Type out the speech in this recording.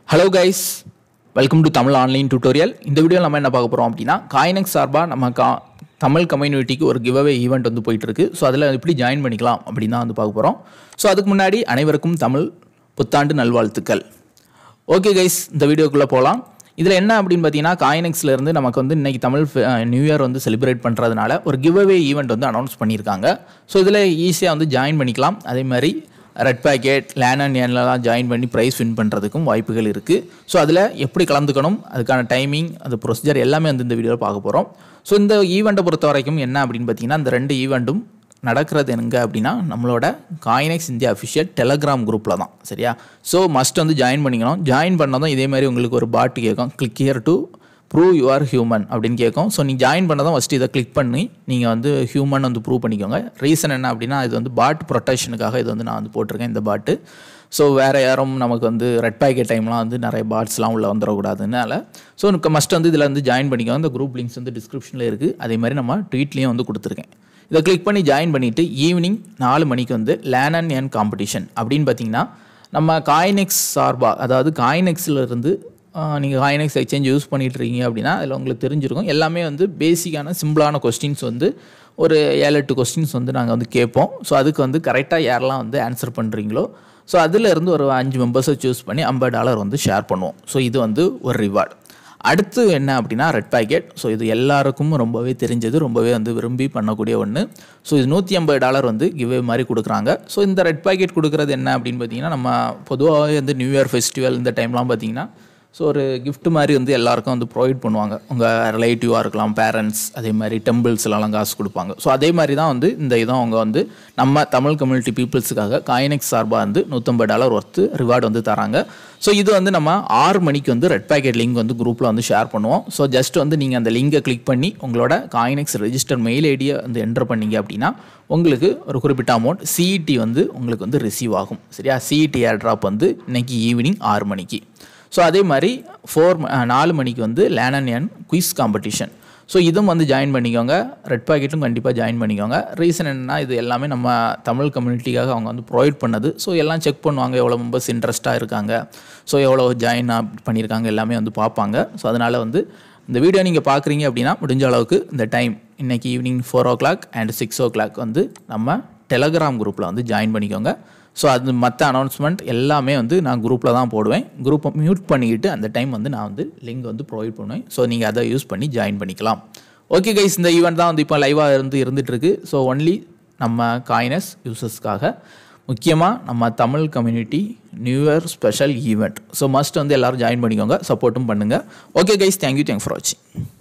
hello guys welcome to Tamil online tutorial இந்த video நம்ம என்ன பார்க்க போகிறோம் அப்படின்னா காயினெக்ஸ் சார்பாக நம்ம கா தமிழ் கம்யூனிட்டிக்கு ஒரு கிவ்அவே ஈவெண்ட் வந்து போயிட்டு இருக்கு ஸோ அதில் எப்படி ஜாயின் பண்ணிக்கலாம் அப்படின்னு தான் வந்து பார்க்க போகிறோம் ஸோ அதுக்கு முன்னாடி அனைவருக்கும் தமிழ் புத்தாண்டு நல்வாழ்த்துக்கள் ஓகே கைஸ் இந்த வீடியோக்குள்ளே போகலாம் இதில் என்ன அப்படின்னு பார்த்தீங்கன்னா காயினெக்ஸ்ல இருந்து நமக்கு வந்து இன்னைக்கு தமிழ் நியூ இயர் வந்து செலிப்ரேட் பண்ணுறதுனால ஒரு கிவ்அவே ஈவெண்ட் வந்து அனௌன்ஸ் பண்ணியிருக்காங்க ஸோ இதில் ஈஸியாக வந்து ஜாயின் பண்ணிக்கலாம் அதே மாதிரி ரெட் பேக்கெட் லேன் அண்ட் ஏன்லாம் ஜாயின் பண்ணி ப்ரைஸ் வின் பண்ணுறதுக்கும் வாய்ப்புகள் இருக்குது ஸோ அதில் எப்படி கலந்துக்கணும் அதுக்கான டைமிங் அது ப்ரொசீஜர் எல்லாமே வந்து இந்த வீடியோவில் பார்க்க போகிறோம் ஸோ இந்த ஈவெண்ட்டை பொறுத்த வரைக்கும் என்ன அப்படின்னு பார்த்தீங்கன்னா இந்த ரெண்டு ஈவெண்ட்டும் நடக்கிறது எங்க அப்படின்னா நம்மளோட காயினெக்ஸ் இந்தியா அஃபிஷியல் டெலகிராம் குரூப்பில் தான் சரியா ஸோ மஸ்ட் வந்து ஜாயின் பண்ணிக்கணும் ஜாயின் பண்ணதும் இதே மாதிரி உங்களுக்கு ஒரு பாட்டு கேட்கும் click here to prove you are human அப்படின்னு கேட்கும் ஸோ நீங்கள் ஜாயின் பண்ணதும் ஃபஸ்ட்டு இதை கிளிக் பண்ணி நீங்கள் வந்து ஹியூமன் வந்து ப்ரூவ் பண்ணிக்கோங்க ரீசன் என்ன அப்படின்னா இது வந்து பாட் ப்ரொடெக்ஷனுக்காக இது வந்து நான் வந்து போட்டிருக்கேன் இந்த பாட்டு ஸோ வேறு யாரும் நமக்கு வந்து ரெட் பேக்கெட் டைம்லாம் வந்து நிறைய பாட்ஸ்லாம் உள்ளே வந்துடக்கூடாதுனால ஸோ எனக்கு மஸ்ட் வந்து இதில் வந்து ஜாயின் பண்ணிக்கோங்க இந்த குரூப் லிங்க்ஸ் வந்து டிஸ்கிரிப்ஷனில் இருக்குது அதே மாதிரி நம்ம ட்வீட்லேயும் வந்து கொடுத்துருக்கேன் இதை கிளிக் பண்ணி ஜாயின் பண்ணிவிட்டு ஈவினிங் நாலு மணிக்கு வந்து லேன் அண்ட் என் காம்படிஷன் அப்படின்னு பார்த்தீங்கன்னா நம்ம காயினெக்ஸ் சார்பாக அதாவது காயினெக்ஸில் இருந்து நீங்கள் காயினெக்ஸ் எக்ஸ்சேஞ்ச் யூஸ் பண்ணிட்டு இருக்கீங்க அப்படின்னா அதில் உங்களுக்கு தெரிஞ்சிருக்கும் எல்லாமே வந்து பேசிக்கான சிம்பிளான கொஸ்டின்ஸ் வந்து ஒரு ஏழு எட்டு கொஸ்டின்ஸ் வந்து நாங்கள் வந்து கேட்போம் ஸோ அதுக்கு வந்து கரெக்டாக யாரெல்லாம் வந்து ஆன்சர் பண்ணுறீங்களோ ஸோ அதில் இருந்து ஒரு அஞ்சு மெம்பர்ஸை சூஸ் பண்ணி ஐம்பது டாலர் வந்து ஷேர் பண்ணுவோம் ஸோ இது வந்து ஒரு ரிவார்டு அடுத்து என்ன அப்படின்னா ரெட் பேக்கெட் ஸோ இது எல்லாருக்கும் ரொம்பவே தெரிஞ்சது ரொம்பவே வந்து விரும்பி பண்ணக்கூடிய ஒன்று ஸோ இது நூற்றி ஐம்பது டாலர் வந்து கிவ்வே மாதிரி கொடுக்குறாங்க ஸோ இந்த ரெட் பேக்கெட் கொடுக்குறது என்ன அப்படின்னு பார்த்தீங்கன்னா நம்ம பொதுவாகவே வந்து நியூ இயர் ஃபெஸ்டிவல் இந்த டைம்லாம் பார்த்தீங்கன்னா ஸோ ஒரு gift மாதிரி வந்து எல்லாருக்கும் வந்து ப்ரொவைட் பண்ணுவாங்க உங்கள் ரிலேட்டிவாக இருக்கலாம் பேரண்ட்ஸ் அதே மாதிரி டெம்பிள்ஸ்லாம் காசு கொடுப்பாங்க ஸோ அதே மாதிரி தான் வந்து இந்த இதான் அவங்க வந்து நம்ம தமிழ் கம்யூனிட்டி பீப்புள்ஸுக்காக காயினெக்ஸ் சார்பாக வந்து நூற்றம்பது டாலர் ஒர்த்து ரிவார்டு வந்து தராங்க ஸோ இது வந்து நம்ம ஆறு மணிக்கு வந்து ரெட் பேக்கெட் லிங்க் வந்து குரூப்பில் வந்து ஷேர் பண்ணுவோம் ஸோ ஜஸ்ட் வந்து நீங்கள் அந்த லிங்கை கிளிக் பண்ணி உங்களோட காயினெக்ஸ் ரெஜிஸ்டர் மெயில் ஐடியை வந்து என்டர் பண்ணீங்க அப்படின்னா உங்களுக்கு ஒரு குறிப்பிட்ட அமௌண்ட் சிஇடி வந்து உங்களுக்கு வந்து ரிசீவ் ஆகும் சரியா சிஇடி ஏர் ட்ராப் வந்து இன்னைக்கு ஈவினிங் ஆறு மணிக்கு ஸோ அதே மாதிரி ஃபோர் நாலு மணிக்கு வந்து learn and earn quiz competition so இதுவும் வந்து ஜாயின் பண்ணிக்கோங்க ரெட் பாக்கெட்டும் கண்டிப்பாக ஜாயின் பண்ணிக்கோங்க ரீசன் என்னென்னா இது எல்லாமே நம்ம தமிழ் கம்யூனிட்டிக்காக அவங்க வந்து ப்ரொவைட் பண்ணது ஸோ எல்லாம் செக் பண்ணுவாங்க எவ்வளோ மெம்பர்ஸ் இன்ட்ரெஸ்ட்டாக இருக்காங்க ஸோ எவ்வளோ ஜாயின் பண்ணியிருக்காங்க எல்லாமே வந்து பார்ப்பாங்க ஸோ அதனால் வந்து இந்த வீடியோ நீங்கள் பார்க்குறீங்க அப்படின்னா முடிஞ்ச அளவுக்கு இந்த டைம் இன்றைக்கி evening four o'clock and six o'clock வந்து நம்ம டெலகிராம் குரூப்பில் வந்து ஜாயின் பண்ணிக்கோங்க ஸோ அது மற்ற அனௌன்ஸ்மெண்ட் எல்லாமே வந்து நான் குரூப்பில் தான் போடுவேன் குரூப்பை மியூட் பண்ணிக்கிட்டு அந்த டைம் வந்து நான் வந்து லிங்க் வந்து ப்ரொவைட் பண்ணுவேன் ஸோ நீங்கள் அதை யூஸ் பண்ணி ஜாயின் பண்ணிக்கலாம் ஓகே கைஸ் இந்த ஈவெண்ட் தான் வந்து இப்போ லைவாக இருந்து இருந்துகிட்ருக்கு ஸோ ஒன்லி நம்ம காயினஸ் யூசர்ஸ்க்காக முக்கியமாக நம்ம Tamil community new year special event so must வந்து எல்லோரும் ஜாயின் பண்ணிக்கோங்க சப்போர்ட்டும் பண்ணுங்கள் okay guys thank you thanks for வாட்சிங்